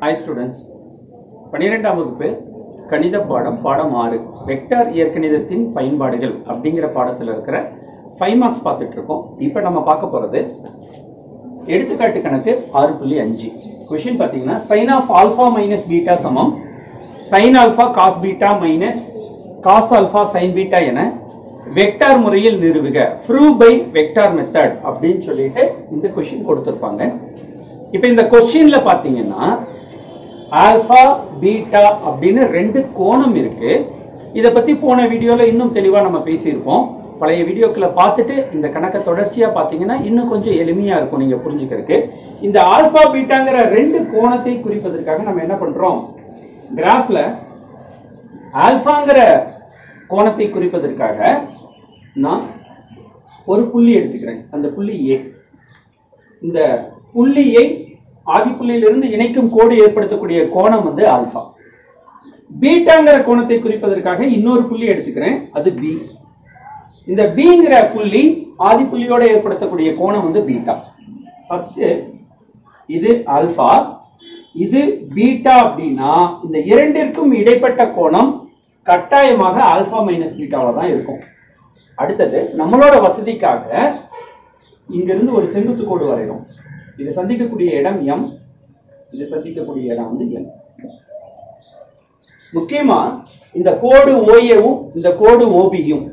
Hi students பன்னிரெண்டாம் வகுப்பு கணித பாடம் பாடம் ஆறு வெக்டார் இயற்கணிதத்தின் பயன்பாடுகள் அப்படிங்கிற பாடத்தில் இருக்கிற ஃபைவ் மார்க்ஸ் பார்த்துட்டு இருக்கோம் இப்போ நம்ம பார்க்க போகிறது எடுத்துக்காட்டு கணக்கு ஆறு புள்ளி அஞ்சு கொஷின் பார்த்தீங்கன்னா sine of alpha minus beta சமம் sine alpha cos beta minus cos alpha sine beta என வெக்டார் முறையில் நிறுவுக ப்ரூவ் பை வெக்டார் மெத்தட் அப்படின்னு சொல்லிட்டு இந்த கொஷின் கொடுத்துருப்பாங்க இப்போ இந்த கொஸ்டின்ல பாத்தீங்கன்னா ஆல்பா பீட்டா அப்படின்னு ரெண்டு கோணம் இருக்கு இத பத்தி போன வீடியோல இன்னும் தெளிவா நம்ம பேசியிருப்போம் பழைய வீடியோக்களை பார்த்துட்டு இந்த கணக்கை தொடர்ச்சியா பாத்தீங்கன்னா இன்னும் கொஞ்சம் எளிமையா இருக்கும் நீங்க புரிஞ்சுக்கிறதுக்கு இந்த ஆல்பா பீட்டாங்கிற ரெண்டு கோணத்தை குறிப்பதற்காக நம்ம என்ன பண்றோம் கிராஃப்ல ஆல்பாங்கிற கோணத்தை குறிப்பதற்காக நான் ஒரு புள்ளி எடுத்துக்கிறேன் அந்த புள்ளி ஏ இந்த புள்ளியை ஆதிப்புள்ளியிலிருந்து இணைக்கும் கோடு ஏற்படுத்தக்கூடிய கோணம் வந்து ஆல்பா பீட்டாங்கிற கோணத்தை குறிப்பதற்காக இன்னொரு புள்ளி எடுத்துக்கிறேன் அது பி இந்த பிங்கிற புள்ளி ஆதிப்புள்ளியோட ஏற்படுத்தக்கூடிய கோணம் வந்து பீட்டா ஃபர்ஸ்ட் இது ஆல்பா இது பீட்டா அப்படின்னா இந்த இரண்டிற்கும் இடைப்பட்ட கோணம் கட்டாயமாக ஆல்பா மைனஸ் பீட்டாவில் தான் இருக்கும் அடுத்தது நம்மளோட வசதிக்காக இங்கிருந்து ஒரு செங்குத்து கோடு வரைகிறோம் இது சந்திக்கக்கூடிய இடம் எம் இது சந்திக்கக்கூடிய இடம் வந்து எம் முக்கியமா இந்த கோடு ஓஏவும் இந்த கோடு ஓபியும்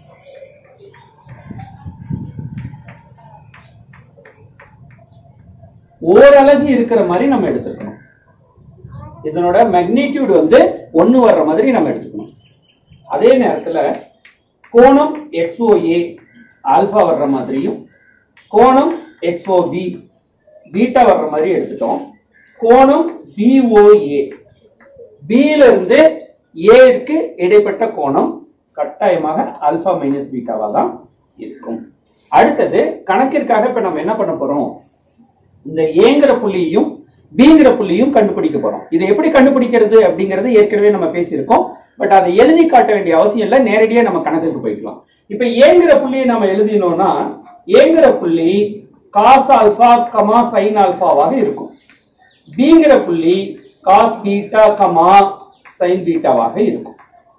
ஓரளவு இருக்கிற மாதிரி நம்ம எடுத்துக்கணும் இதனோட மேக்னிடியூட் வந்து ஒன்னு வர்ற மாதிரி நம்ம எடுத்துக்கணும் அதே நேரத்துல கோணம் எக்ஸ்ஓஏ ஆல்பா வர்ற மாதிரியும் கோணம் எக்ஸ்ஓபி பீட்டா வர்ற மாதிரி எடுத்துட்டோம் கோணம் பிஓஏ பியில இருந்து ஏக்கு இடைப்பட்ட கோணம் கட்டாயமாக ஆல்பா மைனஸ் பீட்டாவா தான் இருக்கும் அடுத்தது கணக்கிற்காக இப்ப நம்ம என்ன பண்ண போறோம் இந்த ஏங்கிற புள்ளியையும் பிங்கிற புள்ளியும் கண்டுபிடிக்க போறோம் இதை எப்படி கண்டுபிடிக்கிறது அப்படிங்கறது ஏற்கனவே நம்ம பேசியிருக்கோம் பட் அதை எழுதி காட்ட வேண்டிய அவசியம் இல்லை நேரடியா நம்ம கணக்குக்கு போய்க்கலாம் இப்ப ஏங்கிற புள்ளியை நம்ம எழுதினோம்னா ஏங்கிற புள்ளி காஸ் ஆல்பா கமா சைன் ஆல்பாவாக இருக்கும் பிங்கிற புள்ளி காஸ் பீட்டா கமா சைன் பீட்டாவாக இருக்கும்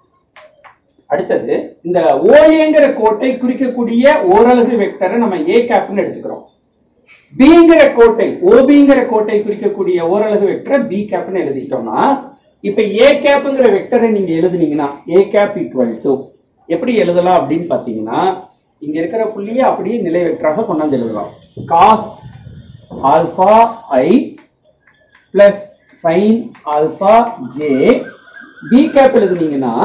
அடுத்தது இந்த ஓஏங்கிற கோட்டை குறிக்கக்கூடிய ஓரலகு வெக்டரை நம்ம ஏ கேப்னு எடுத்துக்கிறோம் பிங்கிற கோட்டை ஓபிங்கிற கோட்டை குறிக்கக்கூடிய ஓரலகு வெக்டரை பி கேப்னு எழுதிட்டோம்னா இப்ப ஏ கேப்ங்கிற வெக்டரை நீங்க எழுதுனீங்கன்னா ஏ கேப் ஈக்குவல் டு எப்படி எழுதலாம் அப்படின்னு பாத்தீங்கன்னா இங்க இருக்கிற புள்ளியை அப்படியே நிலை வெக்டராக கொண்டாந்து எழுதலாம் cos alpha I plus sine alpha J B cap எழுதுனீங்கன்னா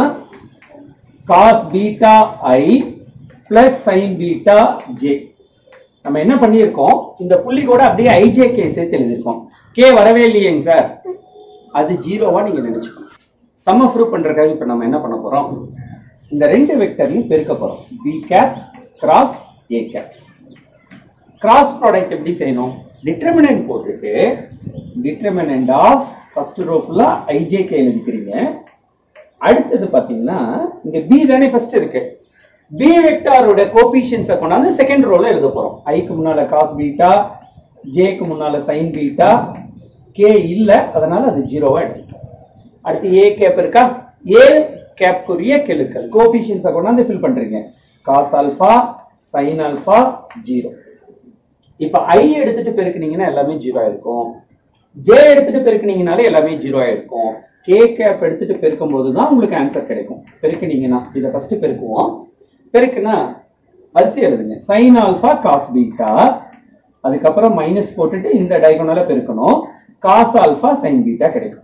cos beta I plus sine beta J நம்ம என்ன பண்ணியிருக்கோம் இந்த புள்ளி கூட அப்படியே ஐஜே கே சேர்த்து எழுதியிருக்கோம் கே வரவே இல்லையேங்க சார் அது ஜீரோவா நீங்க நினைச்சுக்கணும் சம்ம ப்ரூவ் பண்றதுக்காக இப்ப நம்ம என்ன பண்ண போறோம் இந்த ரெண்டு வெக்டரையும் பெருக்க போறோம் B cap cross A cap cross product எப்படி செய்யணும் டிட்டர்மினன்ட் போட்டுட்டு டிட்டர்மினன்ட் ஆஃப் ஃபர்ஸ்ட் ரோ ஃபுல்லா ஐஜேகே எழுதிக்கிறீங்க அடுத்தது பாத்தீங்கன்னா இங்க பி தானே ஃபர்ஸ்ட் இருக்கு பி வெக்டாரோட கோபிஷியன்ஸை கொண்டாந்து செகண்ட் ரோல எழுத போறோம் ஐக்கு முன்னால காஸ் பீட்டா ஜேக்கு முன்னால சைன் பீட்டா கே இல்ல அதனால அது ஜீரோவா எடுத்துட்டோம் அடுத்து ஏ கேப் இருக்கா ஏ கேப்க்குரிய கெழுக்கள் கோபிஷியன்ஸை கொண்டாந்து ஃபில் பண்றீங்க cos alpha sine alpha zero இப்ப ஐ எடுத்துட்டு பெருக்குனீங்கன்னா எல்லாமே ஜீரோ ஆயிருக்கும் ஜே எடுத்துட்டு பெருக்குனீங்கனாலே எல்லாமே ஜீரோ ஆயிருக்கும் கே கேப் எடுத்துட்டு பெருக்கும் போது தான் உங்களுக்கு ஆன்சர் கிடைக்கும் பெருக்குனீங்கன்னா இதை ஃபர்ஸ்ட் பெருக்குவோம் பெருக்குனா வரிசை எழுதுங்க சைன் ஆல்பா காஸ் பீட்டா அதுக்கப்புறம் மைனஸ் போட்டுட்டு இந்த டயகோனலா பெருக்கணும் காஸ் ஆல்பா சைன் பீட்டா கிடைக்கும்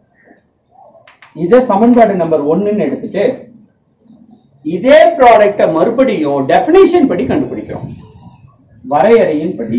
இதை சமன்பாடு நம்பர் ஒன்னுன்னு எடுத்துட்டு இதே ப்ராடக்ட மறுபடியும் டெபினேஷன் படி கண்டுபிடிக்கிறோம் வரையறையின் படி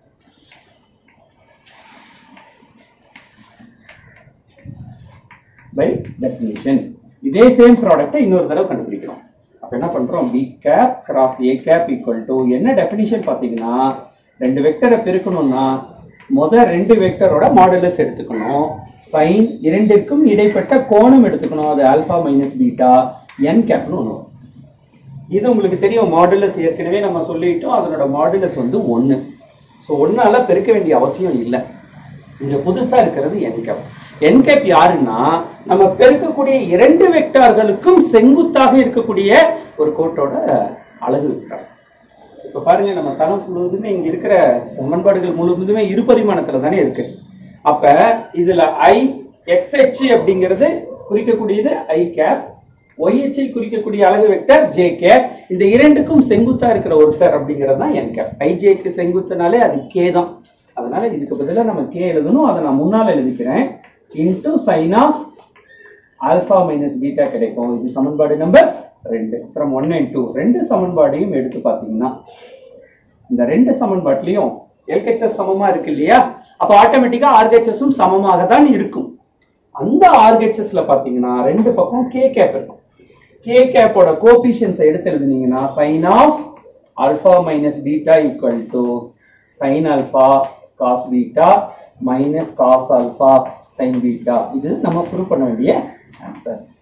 பை டெபினிஷன் இதே சேம் ப்ராடக்ட்டை இன்னொரு தடவை கண்டுபிடிக்கிறோம் அப்ப என்ன பண்றோம் B cap cross A cap equal to என்ன டெபினிஷன் பாத்தீங்கன்னா ரெண்டு வெக்டரை பெருக்கணும்னா முத ரெண்டு வெக்டரோட மாடுலஸ் எடுத்துக்கணும் சைன் இரண்டிற்கும் இடைப்பட்ட கோணம் எடுத்துக்கணும் அது ஆல்பா மைனஸ் பீட்டா என் கேப்னு ஒன்று வரும். இது உங்களுக்கு தெரியும் மாடுலஸ் ஏற்கனவே நம்ம சொல்லிட்டோம் அதனோட மாடுலஸ் வந்து ஒன்று ஸோ ஒன்னால பெருக்க வேண்டிய அவசியம் இல்லை இங்க புதுசா இருக்கிறது என் கேப் என் கேப் யாருன்னா நம்ம பெருக்கக்கூடிய இரண்டு வெக்டார்களுக்கும் செங்குத்தாக இருக்கக்கூடிய ஒரு கோட்டோட அலகு வெக்டார் இப்ப பாருங்க நம்ம தளம் முழுவதுமே இங்க இருக்கிற சமன்பாடுகள் முழுவதுமே இரு பரிமாணத்துல தானே இருக்கு அப்ப இதுல ஐ எக்ஸ்ஹெச் அப்படிங்கிறது குறிக்கக்கூடியது ஐ கேப் ஒய்ஹெச்ஐ குறிக்கக்கூடிய அலகு வெக்டர் ஜே கேப் இந்த இரண்டுக்கும் செங்குத்தா இருக்கிற ஒருத்தர் அப்படிங்கிறது தான் என் கேப் ஐஜேக்கு செங்குத்துனாலே அது கே தான் அதனால இதுக்கு பதிலா நம்ம கே எழுதணும் அதை நான் முன்னால எழுதிக்கிறேன் into sine of alpha minus beta கிடைக்கும் இது சமன்பாடு நம்பர் ரெண்டு ஃப்ரம் ஒன் அண்ட் டூ ரெண்டு சமன்பாடையும் எடுத்து பார்த்தீங்கன்னா இந்த ரெண்டு சமன்பாட்டிலையும் எல்ஹெச்எஸ் சமமா இருக்கு இல்லையா அப்ப ஆட்டோமேட்டிக்கா ஆர்ஹெச்எஸும் சமமாக தான் இருக்கும் அந்த ஆர்ஹெச்எஸ்ல பாத்தீங்கன்னா ரெண்டு பக்கம் கே கேப் இருக்கும் கே கேப்போட கோபிஷியன்ஸ் எடுத்து எழுதுனீங்கன்னா sine of alpha minus beta equal to sine alpha cos beta minus cos alpha sine beta இது நம்ம ப்ரூவ் பண்ண வேண்டிய ஆன்சர்